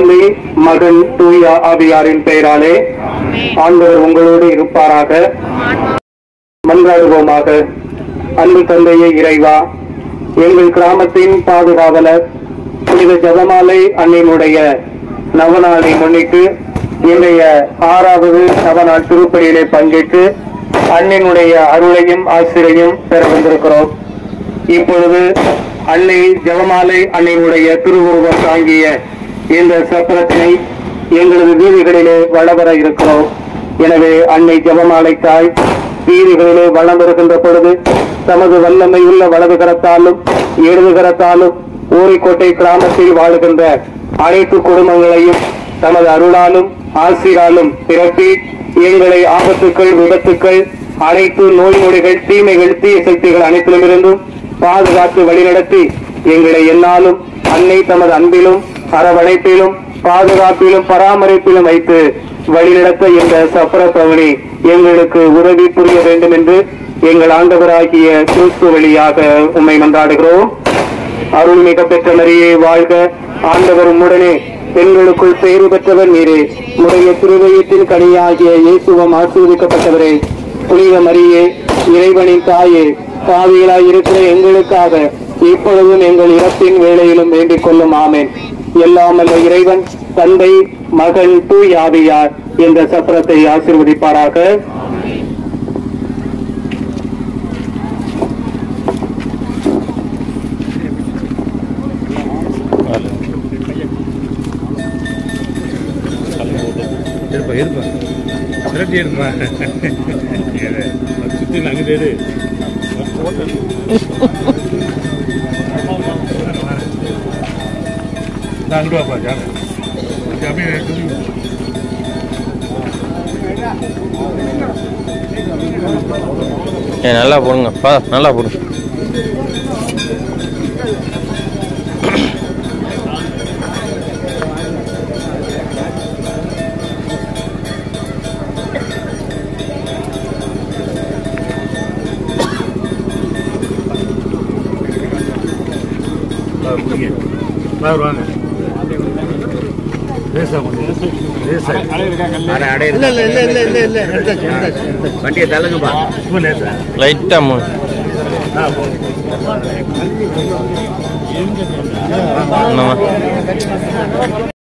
தந்தை மகன் தூய ஆவியாரின் பெயராலே ஆண்டவர் உங்களோடு இருப்பாராக மன்றாடுவோமாக அன்பு தந்தையே இறைவா எங்கள் கிராமத்தின் பாதுகாவலர் புனித ஜபமாலை அன்னையினுடைய நவநாளை முன்னிட்டு இன்றைய ஆறாவது நவநாள் திருப்பலியிலே பங்கேற்று அன்னையினுடைய அருளையும் ஆசிரியையும் பெற வந்திருக்கிறோம் இப்பொழுது அன்னை ஜெபமாலை அன்னையினுடைய திருவுருவம் தாங்கிய இந்த சப்பரத்தினை எங்களது வீதிகளிலே வளவர இருக்கிறோம் எனவே அன்னை ஜெபமாலை தாய் வீதிகளிலே வளம் வருகின்ற பொழுது தமது வல்லமை உள்ள வலது கரத்தாலும் இடது கரத்தாலும் ஊரிக்கோட்டை கிராமத்தில் வாழுகின்ற அனைத்து குடும்பங்களையும் தமது அருளாலும் ஆசிராலும் பிறப்பி எங்களை ஆபத்துக்கள் விபத்துக்கள் அனைத்து நோய் நொடிகள் தீமைகள் தீய சக்திகள் அனைத்திலுமிருந்தும் பாதுகாத்து வழிநடத்தி எங்களை என்னாலும் அன்னை தமது அன்பிலும் அரவணைப்பிலும் பாதுகாப்பிலும் பராமரிப்பிலும் வைத்து வழிநடத்த இந்த சப்பர பவனி எங்களுக்கு உதவி புரிய வேண்டும் என்று எங்கள் ஆண்டவராகிய கிறிஸ்து வழியாக உம்மை மன்றாடுகிறோம் அருள்மிக பெற்ற மரியே வாழ்க ஆண்டவர் உம்முடனே பெண்களுக்குள் பேறு பெற்றவர் நீரே உடைய திருவயத்தின் கனியாகிய இயேசுவம் ஆசீர்வதிக்கப்பட்டவரே புனித மரியே இறைவனின் தாயே பாவியலாய் இருக்கிற எங்களுக்காக இப்பொழுதும் எங்கள் இறப்பின் வேளையிலும் வேண்டிக் கொள்ளும் ஆமேன் எல்லாம் அல்ல இறைவன் தந்தை மகன் தூய் ஆவியார் என்ற சப்பரத்தை ஆசீர்வதிப்பாராக இருப்பா இருப்பா விரட்டி இருப்பா சுற்றி அங்கிட்டு எடு நான் அங்கிட்டு வாப்பா ஜாமி ஜாமி ஏ நல்லா போடுங்க பா நல்லா போடு பிடிங்க வாங்க வாங்க லேசா கொஞ்சம் லேசா இல்ல இல்ல இல்ல இல்ல இல்ல இல்ல எடுத்தாச்சு எடுத்தாச்சு எடுத்தாச்சு வண்டியை தள்ளுங்கப்பா சும்மா லேசா லைட்டாக மூ ஆ போதும் என்னம்மா